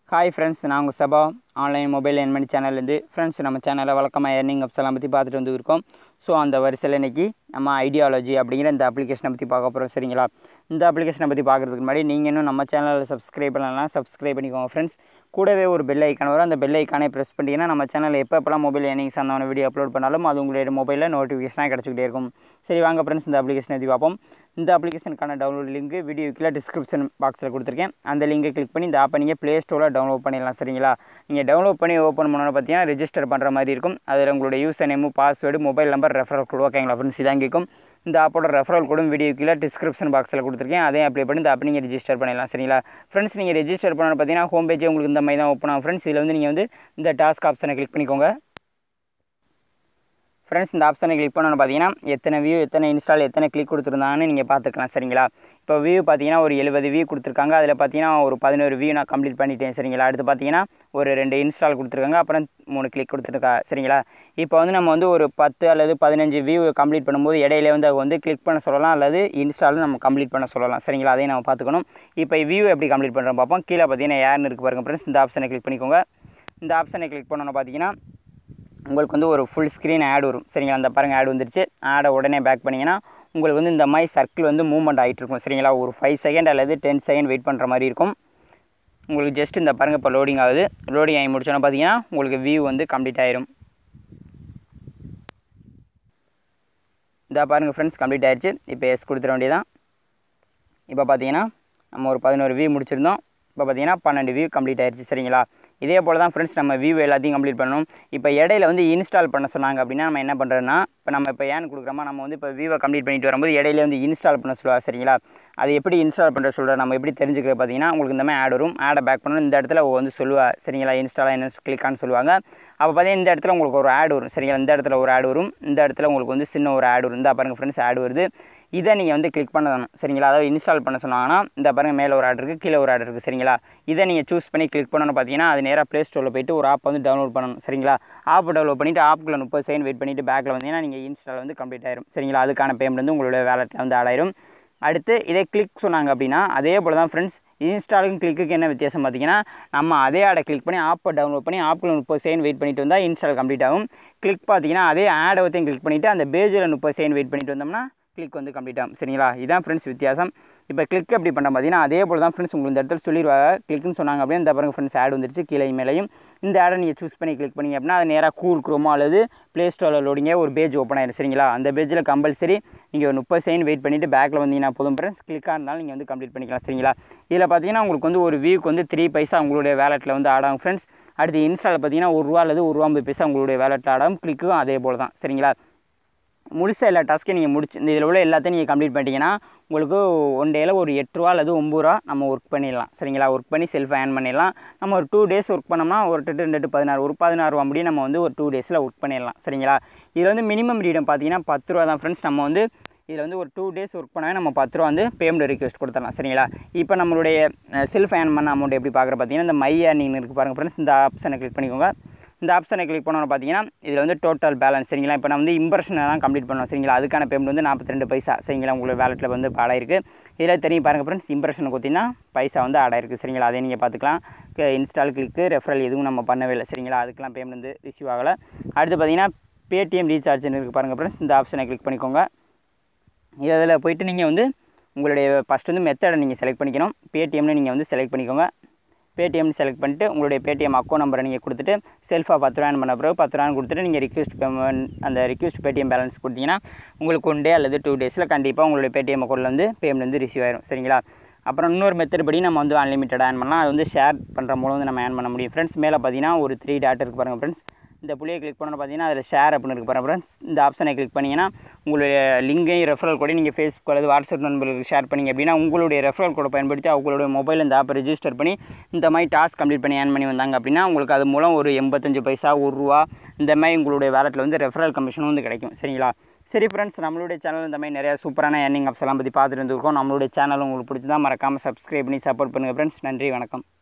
hi friends நான் உங்கள் Saba online mobile என்மணி சேனல்லேருந்து ஃப்ரெண்ட்ஸ் நம்ம சேனலில் வழக்கமாக ஏர்னிங் அப்ஸ் எல்லாம் பற்றி பார்த்துட்டு வந்து இருக்கோம் ஸோ அந்த வரிசையில் இன்றைக்கி நம்ம ஐடியாலஜி அப்படிங்கிற இந்த அப்ளிகேஷனை பற்றி பார்க்க போகிறோம் சரிங்களா இந்த அப்ளிகேஷனை பற்றி பார்க்குறதுக்கு முன்னாடி நீங்கள் இன்னும் நம்ம சேனலில் சப்ஸ்கிரைப் பண்ணலாம் சப்ஸ்கிரைப் பண்ணிக்கோங்க ஃப்ரெண்ட்ஸ் கூடவே ஒரு பெல் ஐக்கான் வரும் அந்த பெல் ஐக்கானே ப்ரெஸ் பண்ணிட்டீங்கன்னா நம்ம சேனலில் எப்போ எப்போலாம் மொபைல் ஏர்னிங் சார்ந்தான வீடியோ அப்லோட் பண்ணாலும் அது உங்களுடைய மொபைலில் நோட்டிஃபிகேஷனாக கிடச்சிக்கிட்டே இருக்கும் சரி வாங்க ஃப்ரெண்ட்ஸ் இந்த அப்ளிகேஷனை பற்றி பார்ப்போம் இந்த அப்ளிகேஷனுக்கான டவுன்லோட் லிங்க் வீடியோ கீழே டிஸ்கிரிப்ஷன் பாக்ஸில் கொடுத்துருக்கேன் அந்த லிங்கை கிளிக் பண்ணி இந்த ஆப்பை நீங்கள் ப்ளே ஸ்டோரில் டவுன்லோட் பண்ணிடலாம் சரிங்களா நீங்கள் டவுன்லோட் பண்ணி ஓப்பன் பண்ணணும் பார்த்தீங்கன்னா ரெஜிஸ்டர் பண்ணுற மாதிரி இருக்கும் அதில் உங்களுடைய user name password mobile number referral code ஓகேங்களா ஃப்ரெண்ட்ஸ் இதான் கேட்கும் இந்த ஆப்போட ரெஃபரல் கோடும் வீடியோ கீழே டிஸ்கிரிப்ஷன் பாக்ஸில் கொடுத்துருக்கேன் அதையும் அப்ளை பண்ணி இந்த ஆப் நீங்கள் ரெஜிஸ்டர் பண்ணிடலாம் சரிங்களா ஃப்ரெண்ட்ஸ் நீங்கள் ரெஜிஸ்டர் பண்ணணும் பார்த்தீங்கன்னா ஹோம் பேஜே உங்களுக்கு இந்த மாதிரி தான் ஓப்பன் ஆகும் ஃப்ரெண்ட்ஸ் இதில் வந்து நீங்கள் வந்து இந்த டாஸ்க் ஆப்ஷனை கிளிக் பண்ணிக்கோங்க ஃப்ரெண்ட்ஸ் இந்த ஆப்ஷனை கிளிக் பண்ணணும் பார்த்தீங்கன்னா எத்தனை வியூ எத்தனை இன்ஸ்டால் எத்தனை கிளிக் கொடுத்துருந்தாங்கன்னு நீங்கள் பார்த்துக்கலாம் சரிங்களா இப்போ வியூ பார்த்தீங்கன்னா ஒரு எழுபது வியூ கொடுத்துருக்காங்க அதில் பார்த்தீங்கன்னா ஒரு பதினோரு வியூ நான் கம்ப்ளீட் பண்ணிட்டேன் சரிங்களா அடுத்து பார்த்தீங்கன்னா ஒரு ரெண்டு இன்ஸ்டால் கொடுத்துருக்காங்க அப்புறம் மூணு கிளிக் கொடுத்துருக்கா சரிங்களா இப்போ வந்து நம்ம வந்து ஒரு பத்து அல்லது பதினஞ்சு வியூ கம்ப்ளீட் பண்ணும்போது இடையில வந்து அவங்க வந்து கிளிக் பண்ண சொல்லலாம் அல்லது இன்ஸ்டாலும் நம்ம கம்ப்ளீட் பண்ண சொல்லலாம் சரிங்களா அதையும் நம்ம பார்த்துக்கணும் இப்போ வியூ எப்படி கம்ப்ளீட் பண்ணுறோம் பார்ப்போம் கீழே பார்த்தீங்கன்னா யாருன்னு இருக்கு பாருங்க ஃப்ரெண்ட்ஸ் இந்த ஆப்ஷனை கிளிக் பண்ணிக்கோங்க இந்த ஆப்ஷனை கிளிக் பண்ணணும் பார்த்தீங்கன்னா உங்களுக்கு வந்து ஒரு ஃபுல் ஸ்க்ரீன் ஆட் வரும் சரிங்களா அந்த பாருங்கள் ஆட் வந்துருச்சு ஆடை உடனே பேக் பண்ணிங்கன்னா உங்களுக்கு வந்து இந்த மாதிரி சர்க்கிள் வந்து மூவ்மெண்ட் ஆகிட்டு இருக்கும் சரிங்களா ஒரு ஃபைவ் செகண்ட் அல்லது டென் செகண்ட் வெயிட் பண்ணுற மாதிரி இருக்கும் உங்களுக்கு ஜஸ்ட் இந்த பாருங்கள் இப்போ லோடிங் ஆகுது லோடிங் ஆகி முடிச்சோன்னா பார்த்தீங்கன்னா உங்களுக்கு வியூ வந்து கம்ப்ளீட் ஆயிரும் இந்த பாருங்கள் ஃப்ரெண்ட்ஸ் கம்ப்ளீட் ஆயிடுச்சு இப்போ எஸ் கொடுத்துட வேண்டியதான் இப்போ பார்த்தீங்கன்னா நம்ம ஒரு பதினோரு வியூ முடிச்சிருந்தோம் இப்போ பார்த்தீங்கன்னா பன்னெண்டு வியூ கம்ப்ளீட் ஆயிடுச்சு சரிங்களா இதே போல் தான் ஃப்ரெண்ட்ஸ் நம்ம வியூ எல்லாத்தையும் கம்ப்ளீட் பண்ணணும் இப்போ இடையில வந்து இன்ஸ்டால் பண்ண சொன்னாங்க அப்படின்னா நம்ம என்ன பண்ணுறோன்னா இப்போ நம்ம இப்போ ஏன் கொடுக்குறோமா நம்ம வந்து இப்போ வியூவை கம்ப்ளீட் பண்ணிட்டு வரும்போது இடையில வந்து இன்ஸ்டால் பண்ண சொல்லுவா சரிங்களா அது எப்படி இன்ஸ்டால் பண்ணுற சொல்கிற நம்ம எப்படி தெரிஞ்சுக்கிறது பார்த்தீங்கன்னா உங்களுக்கு இந்த மாதிரி ஆட் வரும் ஆடை பேக் பண்ணணும் இந்த இடத்துல வந்து சொல்லுவா சரிங்களா இன்ஸ்டாலாக என்ன கிளிக்கான்னு சொல்லுவாங்க அப்போ பார்த்தீங்கன்னா இந்த இடத்துல உங்களுக்கு ஒரு ஆட் வரும் சரிங்களா இந்த இடத்துல ஒரு ஆட் வரும் இந்த இடத்துல உங்களுக்கு வந்து சின்ன ஒரு ஆட் வரும் இந்த பாருங்கள் ஃப்ரெண்ட்ஸ் ஆட் வருது இதை நீங்கள் வந்து கிளிக் பண்ணணும் சரிங்களா அதாவது இன்ஸ்டால் பண்ண சொன்னாங்கன்னா இந்த பாருங்கள் மேலே ஒரு ஆட் இருக்குது கீழே ஒரு ஆட் இருக்குது சரிங்களா இதை நீங்கள் சூஸ் பண்ணி கிளிக் பண்ணணும் பார்த்தீங்கன்னா அது நேராக ப்ளே ஸ்டோரில் போயிட்டு ஒரு ஆப் வந்து டவுன்லோட் பண்ணணும் சரிங்களா ஆப் டவுன்லோட் பண்ணிவிட்டு ஆப்புக்குள்ள முப்பது செகண்ட் வெயிட் பண்ணிவிட்டு பேக்கில் வந்தீங்கன்னா நீங்கள் இன்ஸ்டால் வந்து கம்ப்ளீட் ஆயிரும் சரிங்களா அதுக்கான பேமெண்ட் வந்து உங்களோட வேலெட்டில் வந்து ஆட் ஆயிரும் அடுத்து இதே கிளிக் சொன்னாங்க அப்படின்னா அதே போல் தான் ஃப்ரெண்ட்ஸ் இன்ஸ்டாலுக்கும் கிளிக்குக்கு என்ன வித்தியாசம் பார்த்தீங்கன்னா நம்ம அதே ஆடை கிளிக் பண்ணி ஆப்பை டவுன்லோட் பண்ணி ஆப்பில் முப்பது செகண்ட் வெயிட் பண்ணிட்டு வந்தால் இன்ஸ்டால் கம்ப்ளீட் ஆகும் கிளிக் பார்த்தீங்கன்னா அதே ஆடை வத்தையும் கிளிக் பண்ணிவிட்டு அந்த பேஜில் முப்பது செகண்ட் வெயிட் பண்ணிட்டு வந்தோம்னா கிளிக் வந்து கம்ப்ளீட் ஆகும் சரிங்களா இதான் ஃப்ரெண்ட்ஸ் வித்தியாசம் இப்போ கிளிக் எப்படி பண்ண பார்த்தீங்கன்னா அதே போல் தான் ஃப்ரெண்ட்ஸ் உங்களுக்கு இந்த இடத்துல சொல்லிடுவாங்க கிளிக்னு சொன்னாங்க அப்படின்னா இந்த பாருங்க ஃப்ரெண்ட்ஸ் ஆட் வந்துருச்சு கீழே மேலையும் இந்த ஆடை நீங்கள் சூஸ் பண்ணி கிளிக் பண்ணிங்க அப்படின்னா அது நேராக கூல் குரோமோ அல்லது ப்ளே ஸ்டோரில் லோடிங்க ஒரு பேஜ் ஓப்பன் ஆயிடும் சரிங்களா அந்த பேஜில் கம்பல்சரி நீங்கள் ஒரு முப்பது செகண்ட் வெயிட் பண்ணிவிட்டு பேக்கில் வந்தீங்கன்னா போதும் ஃப்ரெண்ட்ஸ் கிளிக்காக இருந்தாலும் நீங்கள் வந்து கம்ப்ளீட் பண்ணிக்கலாம் சரிங்களா இதில் பார்த்தீங்கன்னா உங்களுக்கு வந்து ஒரு வியூக்கு வந்து த்ரீ பைசா உங்களுடைய வேலெட்டில் வந்து ஆடாகும் ஃப்ரெண்ட்ஸ் அடுத்து இன்ஸ்டால் பார்த்தீங்கன்னா ஒரு ரூபா அல்லது ஒரு ரூபா ஐம்பது பைசா உங்களுடைய வேலெட்டில் ஆடாகும் கிளிக்கும் அதே போல் தான் சரிங்களா முழுசாக எல்லா டாஸ்க்கையும் நீங்கள் முடிச்சு இந்த இதில் உள்ள எல்லாத்தையும் நீங்கள் கம்ப்ளீட் பண்ணிட்டீங்கன்னா உங்களுக்கு ஒன் டேயில் ஒரு எட்டு ரூபா அல்லது ஒம்பது ரூபா நம்ம ஒர்க் பண்ணிடலாம் சரிங்களா ஒர்க் பண்ணி செல்ஃப் ஏர்ன் பண்ணிடலாம் நம்ம ஒரு டூ டேஸ் ஒர்க் பண்ணோம்னா ஒரு எட்டு ரெண்டு எட்டு பதினாறு ஒரு பதினாறு ரூபா முடியும் நம்ம வந்து ஒரு டூ டேஸில் ஒர்க் பண்ணிடலாம் சரிங்களா இதில் வந்து மினிமம் ரீடம் பார்த்தீங்கன்னா பத்து ரூபா தான் ஃப்ரெண்ட்ஸ் நம்ம வந்து இதில் வந்து ஒரு டூ டேஸ் ஒர்க் பண்ணவே நம்ம பத்து ரூபா வந்து பேமெண்ட் ரிக்வெஸ்ட் கொடுத்துடலாம் சரிங்களா இப்போ நம்மளுடைய செல்ஃப் ஏர்ன் பண்ண அமௌண்ட் எப்படி பார்க்குற பார்த்தீங்கன்னா இந்த மை ஏர்னிங் இருக்குது பாருங்கள் ஃப்ரெண்ட்ஸ் இந்த ஆப்ஷனை கிளிக் பண்ணிக்கோங்க இந்த ஆப்ஷனை கிளிக் பண்ணணும் பார்த்தீங்கன்னா இதில் வந்து டோட்டல் பேலன்ஸ் சரிங்களா இப்போ நான் வந்து இம்ப்ரெஷனை தான் கம்ப்ளீட் பண்ணோம் சரிங்களா அதுக்கான பேமெண்ட் வந்து நாற்பத்தி ரெண்டு பைசா சரிங்களா உங்களுக்கு வேலெட்டில் வந்து ஆடாயிருக்கு இதில் தெரியும் பாருங்கள் ஃப்ரெண்ட்ஸ் இம்ப்ரெஷன் கொடுத்தீங்கன்னா பைசா வந்து ஆடாயிருக்கு சரிங்களா அதை நீங்கள் பார்த்துக்கலாம் இன்ஸ்டால் கிளிக்கு ரெஃபரல் எதுவும் நம்ம பண்ணவே இல்லை சரிங்களா அதுக்கெலாம் பேமெண்ட் வந்து ரிசீவ் ஆகலை அடுத்து பார்த்தீங்கன்னா பேடிஎம் ரீசார்ஜ்னு இருக்குது பாருங்கள் ஃப்ரெண்ட்ஸ் இந்த ஆப்ஷனை கிளிக் பண்ணிக்கோங்க இதில் போயிட்டு நீங்கள் வந்து உங்களுடைய ஃபஸ்ட் வந்து மெத்தடை நீங்கள் செலக்ட் பண்ணிக்கணும் பேடிஎம்னு நீங்கள் வந்து செலக்ட் பண்ணிக்கோங்க பேடிஎம்னு செலக்ட் பண்ணிட்டு உங்களுடைய பேடிஎம் அக்கௌண்ட் நம்பரை நீங்கள் கொடுத்துட்டு செல்ஃபாக பத்து ரூபான்னு பண்ண பிறகு பத்து ரூபான்னு கொடுத்துட்டு நீங்கள் ரிக்வஸ்ட் பேமெண்ட் அந்த ரிக்வஸ்ட் பேடிஎம் பேலன்ஸ் கொடுத்தீங்கன்னா உங்களுக்கு ஒன் டே அல்லது டூ டேஸில் கண்டிப்பாக உங்களுடைய பேடிஎம் அக்கௌண்ட்டில் வந்து பேமெண்ட் வந்து ரிசீவ் ஆயிரும் சரிங்களா அப்புறம் இன்னொரு மெத்தட் படி நம்ம வந்து அன்லிமிட்டட் ஆன் பண்ணலாம் அது வந்து ஷேர் பண்ணுற மூலம் வந்து நம்ம ஆன் பண்ண முடியும் ஃப்ரெண்ட்ஸ் மேலே பார்த்தீங்கன்னா ஒரு த்ரீ டாட் இருக்குது பாருங்கள் ஃப்ரெண்ட்ஸ் இந்த புள்ளியை கிளிக் பண்ணணும் பார்த்தீங்கன்னா அதில் ஷேர் அப்படின்னு இருக்கு பாருங்கள் ஃப்ரெண்ட்ஸ் இந்த ஆப்ஷனை கிளிக் பண்ணிங்கன்னா உங்களுடைய லிங்கையும் ரெஃபரல் கூட நீங்கள் ஃபேஸ்புக் அல்லது வாட்ஸ்அப் நண்பர்களுக்கு ஷேர் பண்ணிங்க அப்படின்னா உங்களுடைய ரெஃபரல் கூட பயன்படுத்தி அவங்களுடைய மொபைல் இந்த ஆப்பை ரெஜிஸ்டர் பண்ணி இந்த மாதிரி டாஸ்க் கம்ப்ளீட் பண்ணி ஏர்ன் பண்ணி வந்தாங்க அப்படின்னா உங்களுக்கு அது மூலம் ஒரு எண்பத்தஞ்சு பைசா ஒரு ரூபா இந்த மாதிரி உங்களுடைய வேலெட்டில் வந்து ரெஃபரல் கமிஷனும் வந்து கிடைக்கும் சரிங்களா சரி ஃப்ரெண்ட்ஸ் நம்மளுடைய சேனல் இந்த மாதிரி நிறையா சூப்பரான ஏர்னிங் ஆப்ஸ் எல்லாம் பற்றி பார்த்துட்டு இருந்திருக்கோம் நம்மளுடைய சேனல் உங்களுக்கு பிடிச்சதா மறக்காமல் சப்ஸ்கிரைப் பண்ணி சப்போர்ட் பண்ணுங்கள் ஃப்ரெண்ட்ஸ் நன்றி வணக்கம்